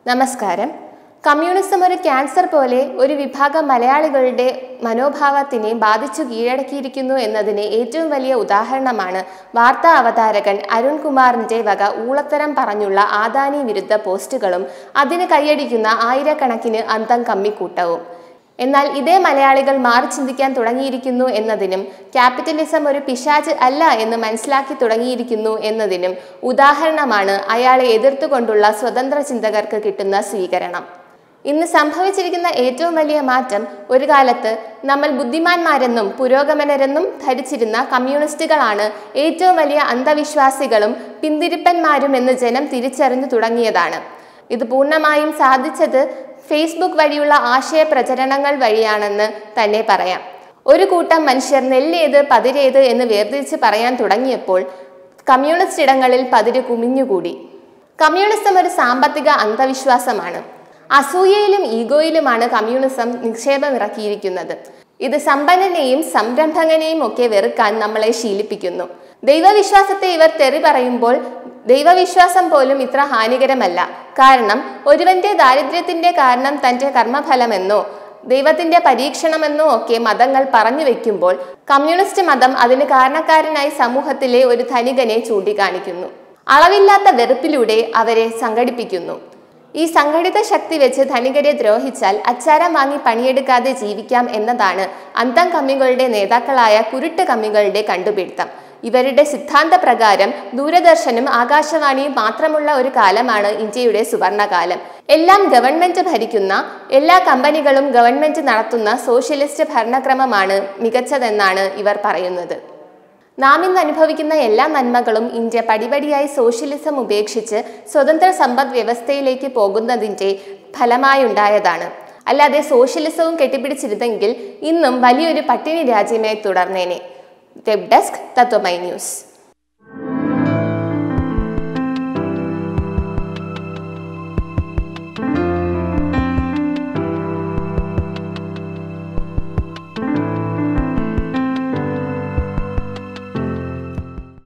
നമസ്കാരം കമ്മ്യൂണിസം ഒരു ക്യാൻസർ പോലെ ഒരു വിഭാഗം മലയാളികളുടെ മനോഭാവത്തിനെ ബാധിച്ചു കീഴടക്കിയിരിക്കുന്നു എന്നതിന് ഏറ്റവും വലിയ ഉദാഹരണമാണ് വാർത്താ അവതാരകൻ അരുൺകുമാറിന്റെ വക ഊളത്തരം പറഞ്ഞുള്ള ആദാനി വിരുദ്ധ പോസ്റ്റുകളും അതിന് കൈയടിക്കുന്ന ആയിരക്കണക്കിന് അന്തം കമ്മിക്കൂട്ടവും എന്നാൽ ഇതേ മലയാളികൾ മാറി ചിന്തിക്കാൻ തുടങ്ങിയിരിക്കുന്നു എന്നതിനും ക്യാപിറ്റലിസം ഒരു പിശാച് അല്ല എന്ന് മനസ്സിലാക്കി തുടങ്ങിയിരിക്കുന്നു എന്നതിനും ഉദാഹരണമാണ് അയാളെ എതിർത്തുകൊണ്ടുള്ള സ്വതന്ത്ര ചിന്തകർക്ക് കിട്ടുന്ന സ്വീകരണം ഇന്ന് സംഭവിച്ചിരിക്കുന്ന ഏറ്റവും വലിയ മാറ്റം ഒരു കാലത്ത് നമ്മൾ ബുദ്ധിമാന്മാരെന്നും പുരോഗമനരെന്നും ധരിച്ചിരുന്ന കമ്മ്യൂണിസ്റ്റുകളാണ് ഏറ്റവും വലിയ അന്ധവിശ്വാസികളും പിന്തിരിപ്പന്മാരും എന്ന് ജനം തിരിച്ചറിഞ്ഞു തുടങ്ങിയതാണ് ഇത് പൂർണ്ണമായും സാധിച്ചത് ഫേസ്ബുക്ക് വഴിയുള്ള ആശയ പ്രചരണങ്ങൾ വഴിയാണെന്ന് തന്നെ പറയാം ഒരു കൂട്ടം മനുഷ്യർ നെല്ലേത് പതിരേത് എന്ന് വേർതിരിച്ച് പറയാൻ തുടങ്ങിയപ്പോൾ കമ്മ്യൂണിസ്റ്റ് ഇടങ്ങളിൽ പതിര് കുമിഞ്ഞുകൂടി കമ്മ്യൂണിസം ഒരു സാമ്പത്തിക അന്ധവിശ്വാസമാണ് അസൂയയിലും ഈഗോയിലുമാണ് കമ്മ്യൂണിസം നിക്ഷേപമിറക്കിയിരിക്കുന്നത് ഇത് സമ്പന്നനെയും സംരംഭകനെയും ഒക്കെ വെറുക്കാൻ നമ്മളെ ശീലിപ്പിക്കുന്നു ദൈവവിശ്വാസത്തെ ഇവർ തെറി പറയുമ്പോൾ ദൈവവിശ്വാസം പോലും ഇത്ര ഹാനികരമല്ല കാരണം ഒരുവന്റെ ദാരിദ്ര്യത്തിന്റെ കാരണം തന്റെ കർമ്മഫലമെന്നോ ദൈവത്തിന്റെ പരീക്ഷണമെന്നോ ഒക്കെ മതങ്ങൾ പറഞ്ഞു വെക്കുമ്പോൾ കമ്മ്യൂണിസ്റ്റ് മതം അതിന് കാരണക്കാരനായി സമൂഹത്തിലെ ഒരു ധനികനെ ചൂണ്ടിക്കാണിക്കുന്നു അളവില്ലാത്ത വെറുപ്പിലൂടെ അവരെ സംഘടിപ്പിക്കുന്നു ഈ സംഘടിത ശക്തി വെച്ച് ധനികരെ ദ്രോഹിച്ചാൽ അച്ചാരം വാങ്ങി പണിയെടുക്കാതെ ജീവിക്കാം എന്നതാണ് അന്തം കമ്മികളുടെ നേതാക്കളായ കുരുട്ട് കമ്മികളുടെ കണ്ടുപിടുത്തം ഇവരുടെ സിദ്ധാന്ത പ്രകാരം ദൂരദർശനും ആകാശവാണിയും മാത്രമുള്ള ഒരു കാലമാണ് ഇന്ത്യയുടെ സുവർണകാലം എല്ലാം ഗവൺമെന്റ് ഭരിക്കുന്ന എല്ലാ കമ്പനികളും ഗവൺമെന്റ് നടത്തുന്ന സോഷ്യലിസ്റ്റ് ഭരണക്രമമാണ് മികച്ചതെന്നാണ് ഇവർ പറയുന്നത് നാം ഇന്ന് അനുഭവിക്കുന്ന എല്ലാ നന്മകളും ഇന്ത്യ പടിപടിയായി സോഷ്യലിസം ഉപേക്ഷിച്ച് സ്വതന്ത്ര സമ്പദ് വ്യവസ്ഥയിലേക്ക് പോകുന്നതിൻ്റെ ഫലമായുണ്ടായതാണ് അല്ലാതെ സോഷ്യലിസവും കെട്ടിപ്പിടിച്ചിരുന്നെങ്കിൽ ഇന്നും വലിയൊരു പട്ടിണി രാജ്യമായി തുടർന്നേനെ വെബ് ഡെസ്ക് തത്വമൈ ന്യൂസ്